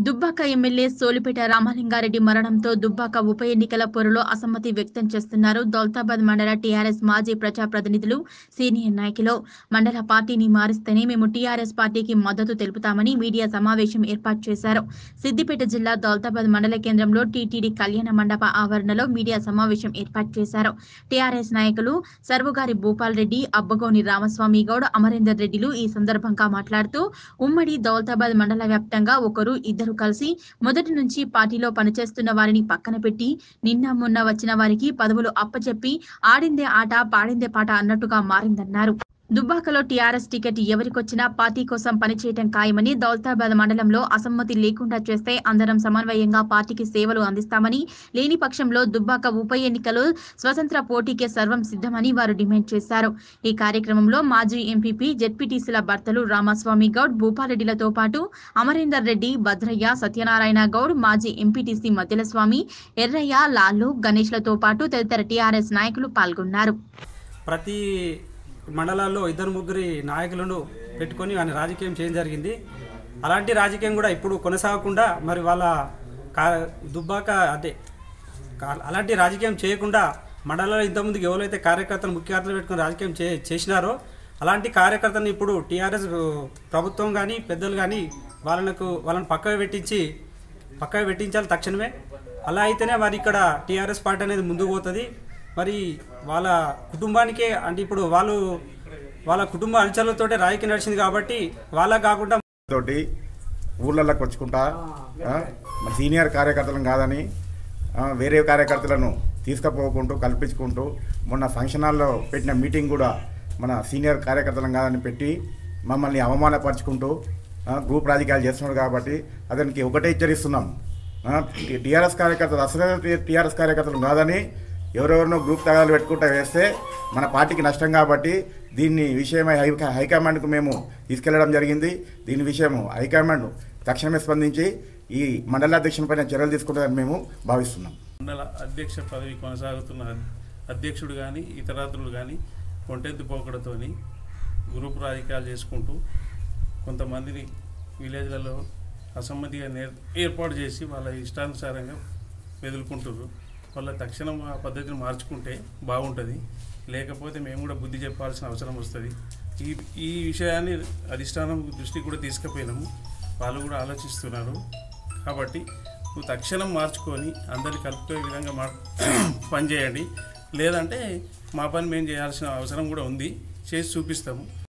Dubbaka MLA Solipeta Ramalinga Reddy మరణంతో దుబ్బాక ఉప ఎన్నికల పోరులో అసమ్మతి వ్యక్తం చేస్తున్నారు దౌలతాబాద్ మండల టీఆర్ఎస్ మాజీ ప్రజాప్రతినిధులు సీనియర్ నాయకులు మండల పార్టీని మారిస్తేనే మేము టీఆర్ఎస్ పార్టీకి మద్దతు తెలుపుతామని మీడియా సమావేశం ఏర్పాటు చేశారు సిద్దిపేట జిల్లా దౌలతాబాద్ మండల కేంద్రంలో టీటీడీ కళ్యాణ మండప ఆవరణలో మీడియా సమావేశం ఏర్పాటు చేశారు టీఆర్ఎస్ నాయకులు సర్వగారి భూపాల్ రెడ్డి అబ్బగోని రామస్వామి గౌడ్ అమరేందర్ రెడ్డిలు ఈ సందర్భంగా మాట్లాడుతూ ఉమ్మడి దౌలతాబాద్ మండల వ్యాప్తంగా ఒకరు ఇద్దరు కలిసి మొదటి నుంచి పార్టీలో పనిచేస్తున్న వారిని పక్కన పెట్టి నిన్న మొన్న వచ్చిన వారికి పదవులు అప్పచెప్పి ఆడిందే ఆట పాడిందే పాట అన్నట్టుగా మారిందన్నారు దుబ్బాకలో టీఆర్ఎస్ టికెట్ ఎవరికొచ్చినా పార్టీ కోసం పనిచేయటం ఖాయమని దౌలతాబాద్ మండలంలో అసమ్మతి లేకుండా చేస్తే అందరం సమన్వయంగా పార్టీకి సేవలు అందిస్తామని లేని పక్షంలో దుబ్బాక ఉప ఎన్నికలు స్వతంత్ర పోటీకే సర్వం సిద్ధమని వారు డిమాండ్ చేశారు ఈ కార్యక్రమంలో మాజీ ఎంపీపీ జెడ్పీటీసీల భర్తలు రామస్వామి గౌడ్ భూపారెడ్డిలతో పాటు అమరేందర్ రెడ్డి భద్రయ్య సత్యనారాయణ గౌడ్ మాజీ ఎంపీటీసీ మధ్యల స్వామి ఎర్రయ్య లాలు గణేష్లతో పాటు తదితర టీఆర్ఎస్ నాయకులు పాల్గొన్నారు ప్రతి మండలాల్లో ఇద్దరు ముగ్గురి నాయకులను పెట్టుకొని ఆయన రాజకీయం చేయడం జరిగింది అలాంటి రాజకీయం కూడా ఇప్పుడు కొనసాగకుండా మరి వాళ్ళ కా దుబ్బాక అదే కా- అలాంటి రాజకీయం చేయకుండా మండలంలో ఇంతకుముందుకు ఎవరైతే కార్యకర్తలు ముఖ్యకర్తలు పెట్టుకుని రాజకీయం చే చేసినారో అలాంటి కార్యకర్తలను ఇప్పుడు టీఆర్ఎస్ ప్రభుత్వం కానీ పెద్దలు కానీ వాళ్ళకు వాళ్ళని పక్కకు పెట్టించి పక్కకు పెట్టించాలి తక్షణమే అలా అయితేనే మరి ఇక్కడ టీఆర్ఎస్ పార్టీ అనేది ముందుకు పోతుంది మరి వాళ్ళ కుటుంబానికే అంటే ఇప్పుడు వాళ్ళు వాళ్ళ కుటుంబ అంశాలతోటే రాయికి నడిచింది కాబట్టి వాళ్ళ కాకుండా తోటి ఊళ్ళల్లోకి వచ్చుకుంటా ఆ, మన సీనియర్ కార్యకర్తలను కాదని ఆ, వేరే కార్యకర్తలను తీసుకుపోకుంటూ కల్పించుకుంటూ మొన్న ఫంక్షన్ హాల్లో పెట్టిన మీటింగ్ కూడా మన సీనియర్ కార్యకర్తలను కాదని పెట్టి మమ్మల్ని అవమానపరుచుకుంటూ ఆ, గ్రూప్ రాజకీయాలు చేస్తున్నాడు కాబట్టి అతనికి ఒకటే హెచ్చరిస్తున్నాం టీఆర్ఎస్ కార్యకర్తలు అసలు టీఆర్ఎస్ కార్యకర్తలు కాదని ఎవరెవరినో గ్రూప్ తగాలు పెట్టుకుంటా వేస్తే మన పార్టీకి నష్టం కాబట్టి దీన్ని విషయమై హై హైకమాండ్కు మేము తీసుకెళ్లడం జరిగింది దీని విషయము హైకమాండ్ తక్షణమే స్పందించి ఈ మండలాధ్యక్షునిపైన చర్యలు తీసుకుంటుందని మేము భావిస్తున్నాం మండల అధ్యక్ష పదవి కొనసాగుతున్న అధ్యక్షుడు కానీ ఇతరాత్రులు కానీ కొంటెద్దు పోకడతోని గ్రూప్ రాజకీయాలు చేసుకుంటూ కొంతమందిని విలేజ్లలో అసమ్మతిగా నేర్ ఏర్పాటు చేసి వాళ్ళ ఇష్టానుసారంగా వెదులుకుంటారు వాళ్ళ తక్షణం ఆ పద్ధతిని మార్చుకుంటే బాగుంటుంది లేకపోతే మేము కూడా బుద్ధి చెప్పాల్సిన అవసరం వస్తుంది ఈ ఈ విషయాన్ని అధిష్టానం దృష్టికి కూడా తీసుకుపోయినాము వాళ్ళు కూడా ఆలోచిస్తున్నారు కాబట్టి నువ్వు తక్షణం మార్చుకొని అందరిని కలుపుకునే విధంగా మా పనిచేయండి లేదంటే మా పని మేము చేయాల్సిన అవసరం కూడా ఉంది చేసి చూపిస్తాము